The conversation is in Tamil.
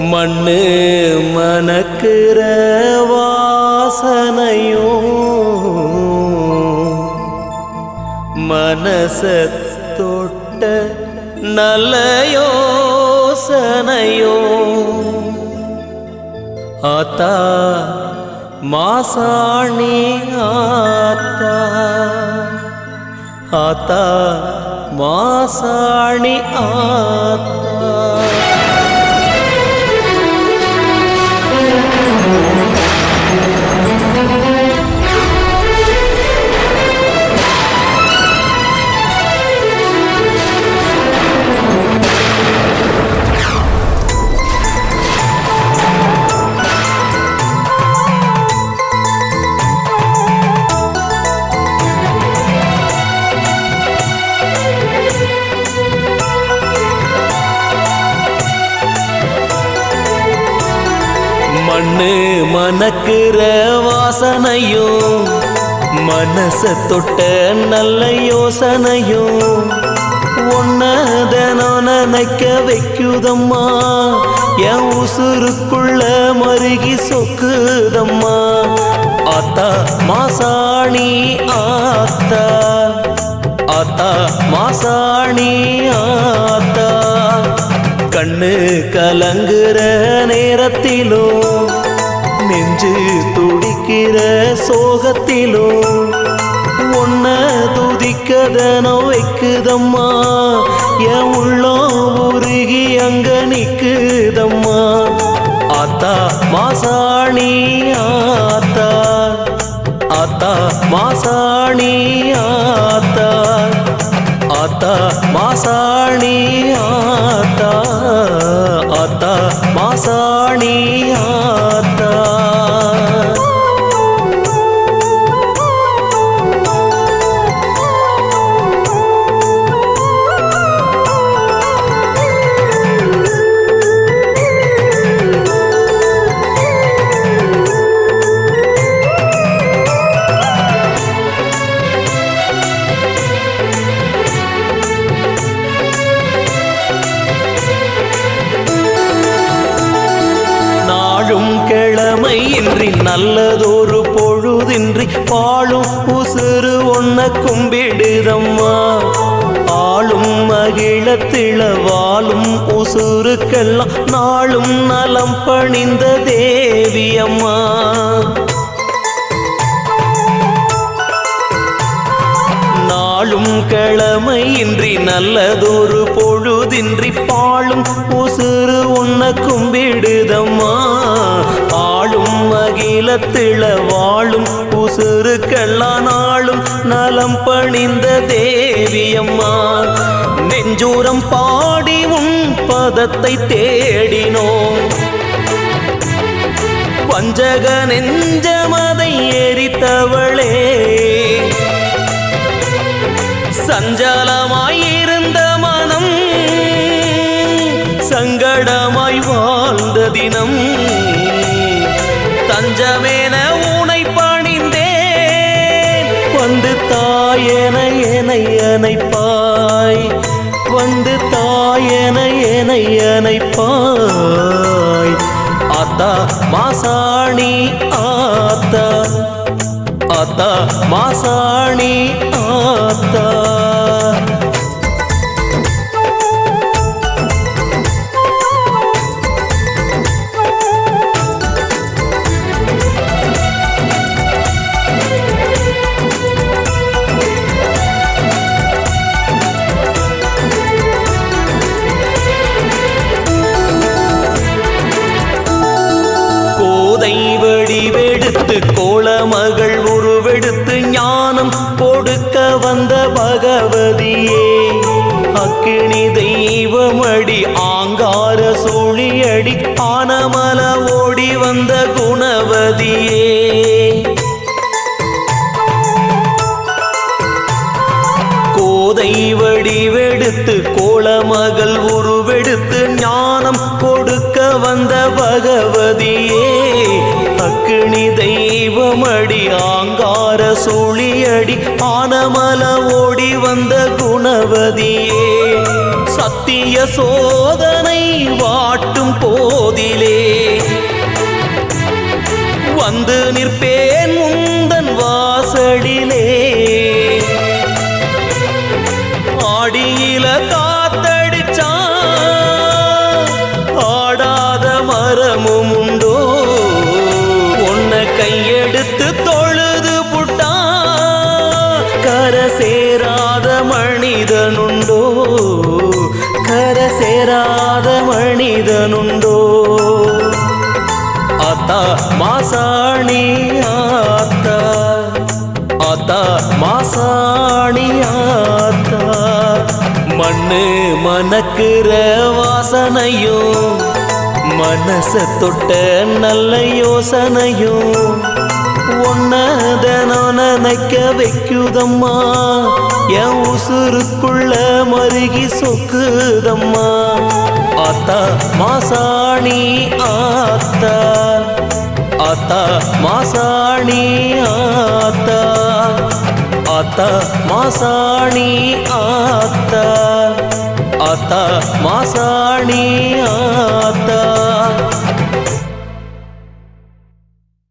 மண்ணு மணக்கிற வாசனையும் மனச தொட்ட நல்ல யோசனையும் ஆத்தா மாசாணி ஆத்தா ஆத்தா மாசாணி ஆத்தா மண்ணு மணக்கிற வாசனையும் மனச தொட்ட நல்ல யோசனையும் ஒன்னதனோ நினைக்க வைக்குதம்மா என் உசுருக்குள்ள மருகி சொக்குதம்மா ஆத்தா மாசாணி ஆத்தா ஆத்தா மாசாணி ஆத்தா கண்ணு கலங்குற நேரத்திலும் நெஞ்சு துடிக்கிற சோகத்திலும் ஒன்ன துதிக்கதனோ வைக்குதம்மா என் உள்ளம் உருகி அங்க நிக்குதம்மா ஆத்தா மாசாணி ஆத்தா ஆத்தா மாசாணி ஆத்தா ஆத்தா மாசாணி ஆத்தா ஆத்தா மாசாணி ஆத்தா நாளும் கிழமையின்றி நல்லதொரு பொழுதின்றி பாழும் உசுறு ஒன்ன கும்பிடுதம்மா ஆளும் மகிழத்திள வாழும் உசுருக்கெல்லாம் நாளும் நலம் பணிந்த தேவியம்மா நாளும் கிழமையின்றி நல்லதொரு பொழுதின்றி பாழும் உசுறு உன்ன கும்பிடுதம்மா ஆளும் அகிலத்திள வாழும் உசுருக்கெல்லாம் நாளும் நலம் பணிந்த தேவியம்மா நெஞ்சூரம் பாடி உன் பதத்தை தேடினோம் பஞ்சக நெஞ்சமதை எரித்தவளே சஞ்சலமாயிருந்த மனம் சங்கடமாய் வாழ்ந்த தினம் தஞ்சமென உனை பணிந்தேன் வந்து தாயன எனை அணைப்பாய் வந்து தாயன எனை அணைப்பாய் ஆத்தா மாசாணி ஆத்தா ஆத்தா மாசாணி ஆத்தா கோதை வடிவெடுத்து கோலமகள் உருவெடுத்து ஞானம் கொடுக்க வந்த பகவதியே அக்கினி தெய்வமடி ஆங்கார சூழியடி ஆனமல ஓடி வந்த குணவதியே கோதை வடிவெடுத்து கோலமகள் உருவெடுத்து ஞானம் கொடுக்க வந்த பகவதியே அக்கினி தெய்வமடி ஆங்கார சூழியடி ஆனமல ஓடி வந்த குணவதியே சத்திய சோதனை வாட்டும் போதிலே வந்து நிற்பேன் முந்தன் வாசலிலே ஆடியில காத்தடிச்சா ஆடாத மரமும் உண்டோ உன்னை கையெடுத்து தொழுது புட்டா கர சேராத மனிதனுண்டோ கர சேராத மனிதனுண்டோ ஆத்தா மாசாணி ஆத்தா ஆத்தா மாசாணி ஆத்தா மண்ணு மணக்குற வாசனையும் மனச தொட்ட நல்ல யோசனையும் ஒன்னதனம் நினைக்க வைக்குதம்மா என் உசுருக்குள்ள மருகி சொக்குதம்மா ஆத்தா மாசாணி ஆத்தா ஆத்தா மாசாணி ஆத்தா ஆத்தா மாசாணி ஆத்தா ஆத்தா மாசாணி ஆத்தா